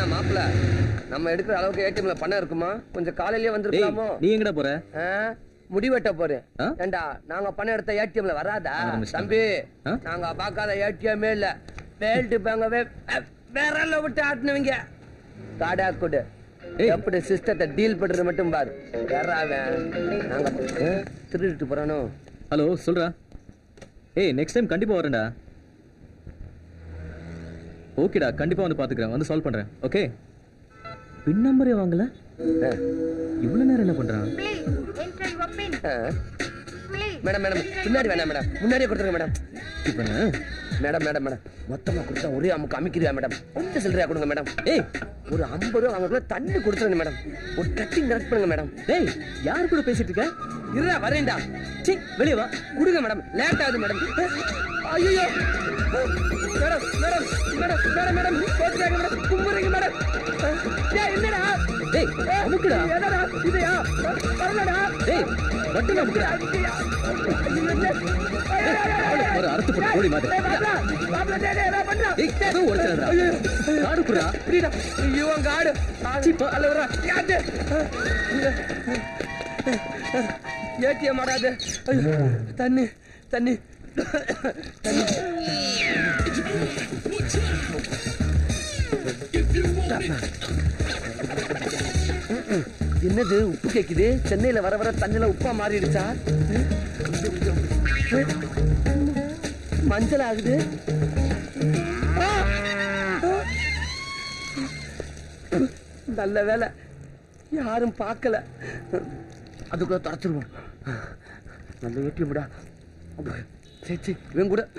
மாப்பிள நம்ம எடுக்கிற அளவுக்கு ஏடிஎம்ல பணம் இருக்குமா கொஞ்சம் காலையிலேயே டேய் வந்திருக்கலாமோ நீ எங்கடா போற ஆ? முடி வெட்ட போறேன் ஆ? ஏண்டா நாங்க பணம் எடுத்த ஏடிஎம்ல வராதா ஆரம்பிச்சிட்டாங்க. தம்பி ஆ? நாங்க பார்க்காத ஏடிஎம்மே இல்ல வேல்டு பேங்கவே விரல விட்டு ஆட்டினவங்க காடா கொடு ஏய். எப்படி சிஸ்டத்தை டீல் பண்றது மட்டும் பாரு வேற அவன் நாங்க ஆ? திருடிட்டு போறானோ ஹலோ சொல்றா ஏய் நெக்ஸ்ட் டைம் கண்டிப்பா வரேன்டா ஓகேடா கண்டிப்பா வந்து பாத்துக்கிறேன் வந்து சால்வ் பண்றேன் ஓகே பின் நம்பரே வாங்கல ஆ. இவ்வளவு நேரம் என்ன பண்றான் Please enter your pin. ஆ. Please. மேடம் மேடம் பின்னாடி வேணாம் மேடம் முன்னாடியே கொடுத்துருங்க மேடம் இப்ப என்ன? மேடம் மேடம் மேடம் மொத்தமா கொடுத்தா ஒரே அமுக்கு அமைக்கிறியா மேடம் கொஞ்சம் சில்லறையா கொடுங்க மேடம் ஏய் ஒரு ஐம்பது ரூபா வாங்குறதுல தண்ணி கொடுத்துருங்க மேடம் ஒரு கட்டிங் கரெக்ட் பண்ணுங்க மேடம் டேய் யார் கூட பேசிட்டு இருக்க இருடா வரேன்டா சீ வெளிய வா கொடுங்க மேடம் லேட் ஆகுது மேடம் ஐயோ madam madam madam madam madam கோச்சுக்காங்க மேடம் கும்புறீங்க மேடம் ஏய் என்னடா டேய் அமுக்குடா என்னடா இதையா வரலடா டேய் வட்டி அமுக்குடா ஐயா. ஐயோ, என்ன? ஐயோ, ஐயோ, ஐயோ, ஐயோ. ஒரு அறுத்து போட்டு கோழி மாதிரி ஏய், மாப்ள, மாப்ள, டேய், டேய், என்ன பண்ற? ஏய் ஏதோ உடைச்சறடா ஐயோ. காடு குடுடா புரியுதா? ஐயோ, உங்க ஆடு. சீ, போ. அல்ல, விட்றா. யாரு? ஏடிஎம் ஆடாது ஐயோ, தண்ணி தண்ணி தண்ணி ம்ம். என்னது உப்பு கேக்குது சென்னையில வர வர தண்ணில உப்பா மாறிடுச்சா மஞ்சள் ஆகுது ஆ! ஆ! நல்ல வேலை யாரும் பார்க்கல அதுக்குள்ள தொடச்சிருவோம் நல்ல ஏடிஎம்டா சரி சரி இவன் கூட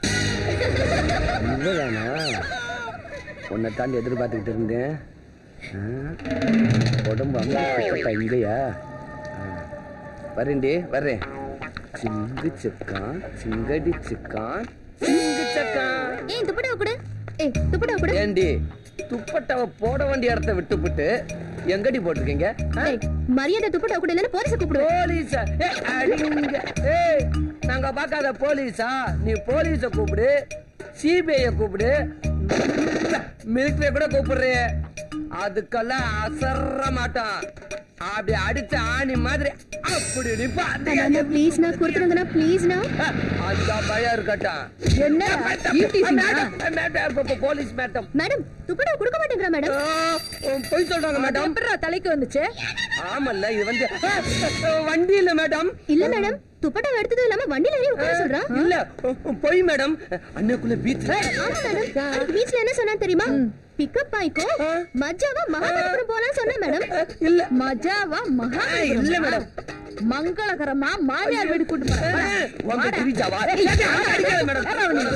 இவதானா உன்னை தாண்டி எதிர்பார்த்துக்கிட்டு இருந்தேன் ஆ, உடம்பு அங்கே இங்கேயா ஆ, வரேன்டி வர்றேன் சிங்கு சிக்கான் சிங்கடி சிக்கான் சிங்கு சக்கான் ஏய் துப்பட்டாவை கொடு ஏய் துப்பட்டாவை கொடு ஏண்டி துப்பட்டாவை போட வேண்டிய இடத்த விட்டுப்புட்டு எங்கடி போட்டிருக்கீங்க ஆ? ஏய் மரியாதை துப்பட்டாவை கொடு இல்லைன்னா போலீஸை கூப்பிடுவேன் போலீஸா ஏய், அடிங்க ஏய் நாங்க பார்க்காத போலீஸா நீ போலீஸ கூப்பிடு சிபிஐ கூப்பிடு மிலிட்டரிய கூட கூப்பிடுறிய அதுக்கெல்லாம் அசர மாட்டான் அப்படி அடிச்ச ஆணி மாதிரி அப்படி நிப்பா அண்ணா ப்ளீஸ்ண்ணா கொடுத்துருங்கண்ணா ப்ளீஸ்ண்ணா அந்த பயம் இருக்கட்டும் என்ன மேடம் போலீஸ் மேடம் மேடம் துப்பட்டாவை கொடுக்க மாட்டேங்கிறா மேடம் போய் சொல்றாங்க மேடம் தலைக்கு வந்துச்சு ஆமல்ல இது வந்து வண்டி இல்ல மேடம் இல்ல மேடம் துப்பட்டாவை எடுத்ததும் இல்லாம வண்டியில ஏறி உட்கார சொல்றான் இல்ல போய் மேடம் அண்ணனுக்குள்ள பீச் ஆமா மேடம் அன்னைக்கு பீச்ல என்ன சொன்னா தெரியுமா பிக்கப் ஆயிக்கோ மஜாவா மகாபலிபுரம் போலாம் சொன்னா மேடம் இல்ல மஜாவா இல்ல மகாபலிபுரம் மேடம் மங்களகரமா மாமியார் வீடு கூட்டு போறேன் உங்க திரிஜாவா அடிக்காத மேடம்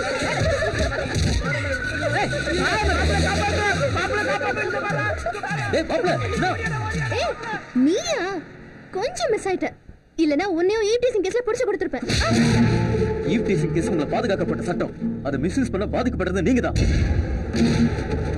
டேய் பாப்ல என்ன ஏய் நீயா கொஞ்சம் மிஸ் ஆயிட்ட இல்லனா உன்னையும் ஈவ்டீசிங் கேஸ்ல புடிச்சு கொடுத்திருப்பேன் ஈவ் டீசிங் கேஸ் உங்களை பாதுகாக்கப்பட்ட சட்டம் அதை மிஸ்யூஸ் பண்ண பாதிக்கப்பட்டது நீங்க தான்